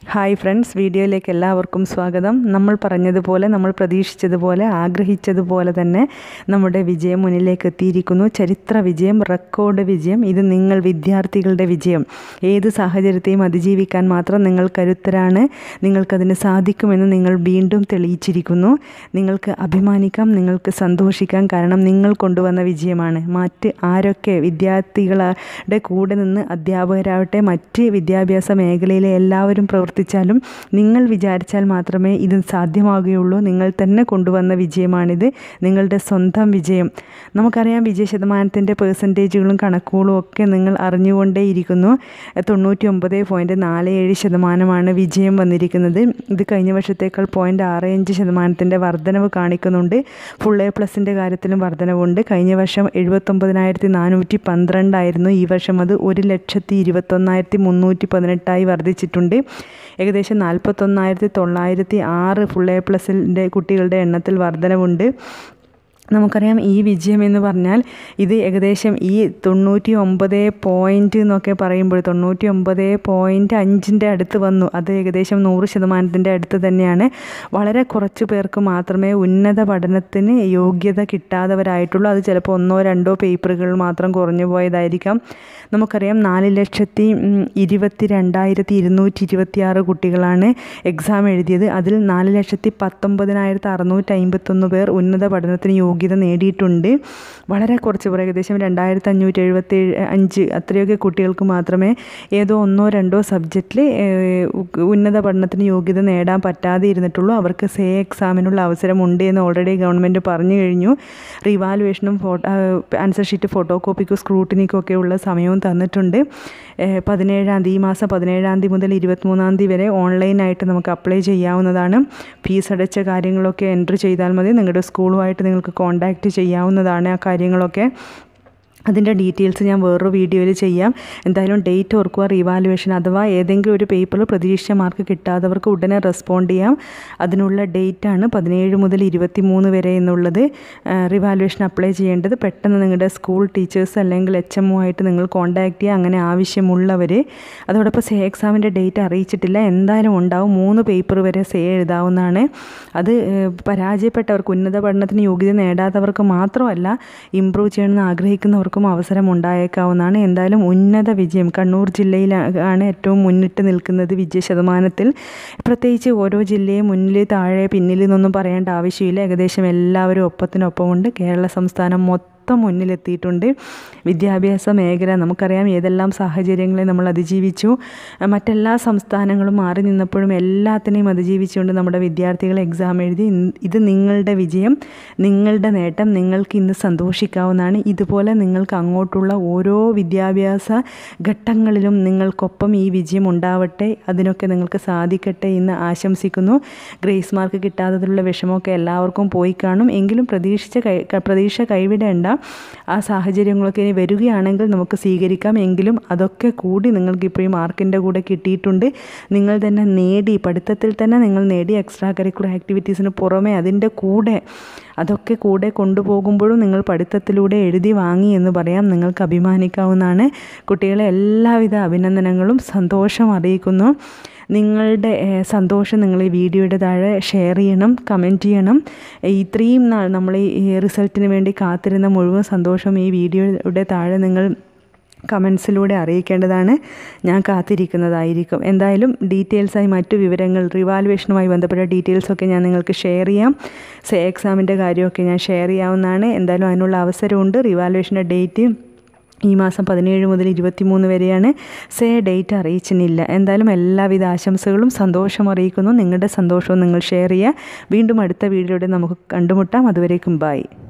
hi friends വീഡിയോയിലേക്ക് എല്ലാവർക്കും സ്വാഗതം നമ്മൾ പറഞ്ഞതുപോലെ നമ്മൾ പ്രതീക്ഷിച്ചതുപോലെ ആഗ്രഹിച്ചതുപോലെ തന്നെ നമ്മുടെ വിജയം മുന്നിലേക്ക് എത്തിയിരിക്കുന്നു ചരിത്ര വിജയം റെക്കോർഡ് വിജയം ഇത് നിങ്ങൾ വിദ്യാർത്ഥികളുടെ വിജയം ഏത് സാഹചര്യത്തെയും അതിജീവിക്കാൻ മാത്രം നിങ്ങൾ കരുത്തരാണ് നിങ്ങൾക്കതിന് സാധിക്കുമെന്ന് നിങ്ങൾ വീണ്ടും തെളിയിച്ചിരിക്കുന്നു നിങ്ങൾക്ക് അഭിമാനിക്കാം നിങ്ങൾക്ക് സന്തോഷിക്കാം കാരണം നിങ്ങൾ കൊണ്ടുവന്ന വിജയമാണ് മറ്റ് ആരൊക്കെ വിദ്യാർത്ഥികളുടെ കൂടെ നിന്ന് അധ്യാപകരാവട്ടെ മറ്റ് വിദ്യാഭ്യാസ മേഖലയിലെ എല്ലാവരും പ്രവർത്തിച്ചാലും നിങ്ങൾ വിചാരിച്ചാൽ മാത്രമേ ഇത് സാധ്യമാകുകയുള്ളൂ നിങ്ങൾ തന്നെ കൊണ്ടുവന്ന വിജയമാണിത് നിങ്ങളുടെ സ്വന്തം വിജയം നമുക്കറിയാം വിജയ ശതമാനത്തിൻ്റെ പേഴ്സൻറ്റേജുകളും കണക്കുകളും ഒക്കെ നിങ്ങൾ അറിഞ്ഞുകൊണ്ടേയിരിക്കുന്നു തൊണ്ണൂറ്റി ഒമ്പത് പോയിൻറ്റ് നാല് ഏഴ് ശതമാനമാണ് വിജയം വന്നിരിക്കുന്നത് ഇത് കഴിഞ്ഞ വർഷത്തേക്കാൾ പോയിൻറ്റ് ആറ് അഞ്ച് ശതമാനത്തിൻ്റെ വർധനവ് കാണിക്കുന്നുണ്ട് ഫുൾ എ പ്ലസിൻ്റെ കാര്യത്തിലും വർധനവുണ്ട് കഴിഞ്ഞ വർഷം എഴുപത്തൊമ്പതിനായിരത്തി നാനൂറ്റി പന്ത്രണ്ടായിരുന്നു ഈ വർഷം അത് ഒരു ലക്ഷത്തി ഇരുപത്തൊന്നായിരത്തി മുന്നൂറ്റി പതിനെട്ടായി വർദ്ധിച്ചിട്ടുണ്ട് ഏകദേശം നാൽപ്പത്തൊന്നായിരത്തി തൊള്ളായിരത്തി ആറ് ഫുൾ എ പ്ലസിൻ്റെ കുട്ടികളുടെ എണ്ണത്തിൽ വർധനവുണ്ട് നമുക്കറിയാം ഈ വിജയം എന്ന് പറഞ്ഞാൽ ഇത് ഏകദേശം ഈ തൊണ്ണൂറ്റി ഒമ്പത് പോയിൻറ്റ് എന്നൊക്കെ പറയുമ്പോൾ തൊണ്ണൂറ്റി ഒമ്പത് പോയിൻറ്റ് അഞ്ചിൻ്റെ അടുത്ത് വന്നു അത് ഏകദേശം നൂറ് ശതമാനത്തിൻ്റെ അടുത്ത് തന്നെയാണ് വളരെ കുറച്ച് പേർക്ക് മാത്രമേ ഉന്നത പഠനത്തിന് യോഗ്യത കിട്ടാത്തവരായിട്ടുള്ളൂ അത് ചിലപ്പോൾ ഒന്നോ രണ്ടോ പേപ്പറുകൾ മാത്രം കുറഞ്ഞു പോയതായിരിക്കാം നമുക്കറിയാം നാല് ലക്ഷത്തി ഇരുപത്തി രണ്ടായിരത്തി ഇരുന്നൂറ്റി ഇരുപത്തി ആറ് കുട്ടികളാണ് എക്സാം എഴുതിയത് അതിൽ നാല് ലക്ഷത്തി പത്തൊമ്പതിനായിരത്തി അറുന്നൂറ്റി അമ്പത്തൊന്ന് പേർ ഉന്നത പഠനത്തിന് യോഗ്യത നേടിയിട്ടുണ്ട് വളരെ കുറച്ച് പേർ ഏകദേശം രണ്ടായിരത്തി അഞ്ഞൂറ്റി എഴുപത്തി അഞ്ച് അത്രയൊക്കെ കുട്ടികൾക്ക് മാത്രമേ ഏതോ ഒന്നോ രണ്ടോ സബ്ജക്റ്റിൽ ഉന്നത പഠനത്തിന് യോഗ്യത നേടാൻ പറ്റാതെ ഇരുന്നിട്ടുള്ളൂ അവർക്ക് സേ എക്സാമിനുള്ള അവസരമുണ്ട് എന്ന് ഓൾറെഡി ഗവൺമെൻറ് പറഞ്ഞു കഴിഞ്ഞു റിവാലുവേഷനും ഫോട്ടോ ആൻസർ ഷീറ്റ് ഫോട്ടോ കോപ്പിക്കും സ്ക്രൂട്ടിനിക്കും ഒക്കെ ഉള്ള സമയവും തന്നിട്ടുണ്ട് പതിനേഴാം തീയതി ഈ മാസം പതിനേഴാം തീയതി മുതൽ ഇരുപത്തിമൂന്നാം തീയതി വരെ ഓൺലൈനായിട്ട് നമുക്ക് അപ്ലൈ ചെയ്യാവുന്നതാണ് ഫീസ് അടച്ച കാര്യങ്ങളൊക്കെ എൻട്രി ചെയ്താൽ മതി നിങ്ങളുടെ സ്കൂളുമായിട്ട് നിങ്ങൾക്ക് കോൺടാക്റ്റ് ചെയ്യാവുന്നതാണ് ആ കാര്യങ്ങളൊക്കെ അതിൻ്റെ ഡീറ്റെയിൽസ് ഞാൻ വേറൊരു വീഡിയോയിൽ ചെയ്യാം എന്തായാലും ഡേറ്റ് ഓർക്കുക റിവാലുവേഷൻ അഥവാ ഏതെങ്കിലും ഒരു പേപ്പറിൽ പ്രതീക്ഷിച്ച മാർക്ക് കിട്ടാത്തവർക്ക് ഉടനെ റെസ്പോണ്ട് ചെയ്യാം അതിനുള്ള ഡേറ്റാണ് പതിനേഴ് മുതൽ ഇരുപത്തി മൂന്ന് വരെ എന്നുള്ളത് റിവാലുവേഷൻ അപ്ലൈ ചെയ്യേണ്ടത് പെട്ടെന്ന് നിങ്ങളുടെ സ്കൂൾ ടീച്ചേഴ്സ് അല്ലെങ്കിൽ എച്ച് എം ഒ ആയിട്ട് നിങ്ങൾ കോൺടാക്റ്റ് ചെയ്യുക അങ്ങനെ ആവശ്യമുള്ളവർ അതോടൊപ്പം സേ എക്സാമിൻ്റെ ഡേറ്റ് അറിയിച്ചിട്ടില്ല എന്തായാലും ഉണ്ടാവും മൂന്ന് പേപ്പർ വരെ സേ എഴുതാവുന്നതാണ് അത് പരാജയപ്പെട്ടവർക്ക് ഉന്നത പഠനത്തിന് യോഗ്യത നേടാത്തവർക്ക് മാത്രമല്ല ഇമ്പ്രൂവ് ചെയ്യണമെന്ന് ആഗ്രഹിക്കുന്നവർക്ക് എല്ലാവർക്കും അവസരം ഉണ്ടായേക്കാവുന്നതാണ് എന്തായാലും ഉന്നത വിജയം കണ്ണൂർ ജില്ലയിലാണ് ഏറ്റവും മുന്നിട്ട് നിൽക്കുന്നത് വിജയ ശതമാനത്തിൽ പ്രത്യേകിച്ച് ഓരോ ജില്ലയും മുന്നിൽ താഴെ പിന്നിൽ എന്നൊന്നും പറയേണ്ട ആവശ്യമില്ല ഏകദേശം എല്ലാവരും ഒപ്പത്തിനൊപ്പമുണ്ട് കേരള സംസ്ഥാനം മൊത്തം മൊത്തം മുന്നിലെത്തിയിട്ടുണ്ട് വിദ്യാഭ്യാസ മേഖല നമുക്കറിയാം ഏതെല്ലാം സാഹചര്യങ്ങളെ നമ്മൾ അതിജീവിച്ചു മറ്റെല്ലാ സംസ്ഥാനങ്ങളും മാറി നിന്നപ്പോഴും എല്ലാത്തിനെയും അതിജീവിച്ചുകൊണ്ട് നമ്മുടെ വിദ്യാർത്ഥികൾ എക്സാം എഴുതി ഇത് നിങ്ങളുടെ വിജയം നിങ്ങളുടെ നേട്ടം നിങ്ങൾക്ക് ഇന്ന് സന്തോഷിക്കാവുന്നതാണ് ഇതുപോലെ നിങ്ങൾക്ക് അങ്ങോട്ടുള്ള ഓരോ വിദ്യാഭ്യാസ ഘട്ടങ്ങളിലും നിങ്ങൾക്കൊപ്പം ഈ വിജയം ഉണ്ടാവട്ടെ അതിനൊക്കെ നിങ്ങൾക്ക് സാധിക്കട്ടെ എന്ന് ആശംസിക്കുന്നു ഗ്രേസ് മാർക്ക് കിട്ടാത്തതിലുള്ള വിഷമമൊക്കെ എല്ലാവർക്കും പോയി കാണും എങ്കിലും പ്രതീക്ഷിച്ച കൈ പ്രതീക്ഷ കൈവിടേണ്ട ആ സാഹചര്യങ്ങളൊക്കെ ഇനി വരികയാണെങ്കിൽ നമുക്ക് സ്വീകരിക്കാം എങ്കിലും അതൊക്കെ കൂടി നിങ്ങൾക്ക് ഇപ്പോൾ ഈ മാർക്കിൻ്റെ കൂടെ കിട്ടിയിട്ടുണ്ട് നിങ്ങൾ തന്നെ നേടി പഠിത്തത്തിൽ തന്നെ നിങ്ങൾ നേടി എക്സ്ട്രാ കരിക്കുലർ ആക്ടിവിറ്റീസിന് പുറമെ അതിൻ്റെ കൂടെ അതൊക്കെ കൂടെ കൊണ്ടുപോകുമ്പോഴും നിങ്ങൾ പഠിത്തത്തിലൂടെ എഴുതി വാങ്ങി എന്ന് പറയാം നിങ്ങൾക്ക് അഭിമാനിക്കാവുന്നതാണ് കുട്ടികളെ എല്ലാവിധ അഭിനന്ദനങ്ങളും സന്തോഷം അറിയിക്കുന്നു നിങ്ങളുടെ സന്തോഷം നിങ്ങൾ ഈ വീഡിയോയുടെ താഴെ ഷെയർ ചെയ്യണം കമൻറ്റ് ചെയ്യണം ഇത്രയും നാൾ നമ്മൾ ഈ റിസൾട്ടിന് വേണ്ടി കാത്തിരുന്ന മുഴുവൻ സന്തോഷം ഈ വീഡിയോയുടെ താഴെ നിങ്ങൾ കമൻസിലൂടെ അറിയിക്കേണ്ടതാണ് ഞാൻ കാത്തിരിക്കുന്നതായിരിക്കും എന്തായാലും ഡീറ്റെയിൽസായി മറ്റു വിവരങ്ങൾ റിവാലുവേഷനുമായി ബന്ധപ്പെട്ട ഡീറ്റെയിൽസൊക്കെ ഞാൻ നിങ്ങൾക്ക് ഷെയർ ചെയ്യാം സേ എക്സാമിൻ്റെ കാര്യമൊക്കെ ഞാൻ ഷെയർ ചെയ്യാവുന്നതാണ് എന്തായാലും അതിനുള്ള അവസരമുണ്ട് റിവാലുവേഷൻ്റെ ഡേറ്റ് ഈ മാസം പതിനേഴ് മുതൽ ഇരുപത്തിമൂന്ന് വരെയാണ് സേ ഡേറ്റ് അറിയിച്ചിട്ടില്ല എന്തായാലും എല്ലാവിധ ആശംസകളും സന്തോഷം അറിയിക്കുന്നു നിങ്ങളുടെ സന്തോഷവും നിങ്ങൾ ഷെയർ ചെയ്യുക വീണ്ടും അടുത്ത വീഡിയോയുടെ നമുക്ക് കണ്ടുമുട്ടാം അതുവരേക്കും ബായ്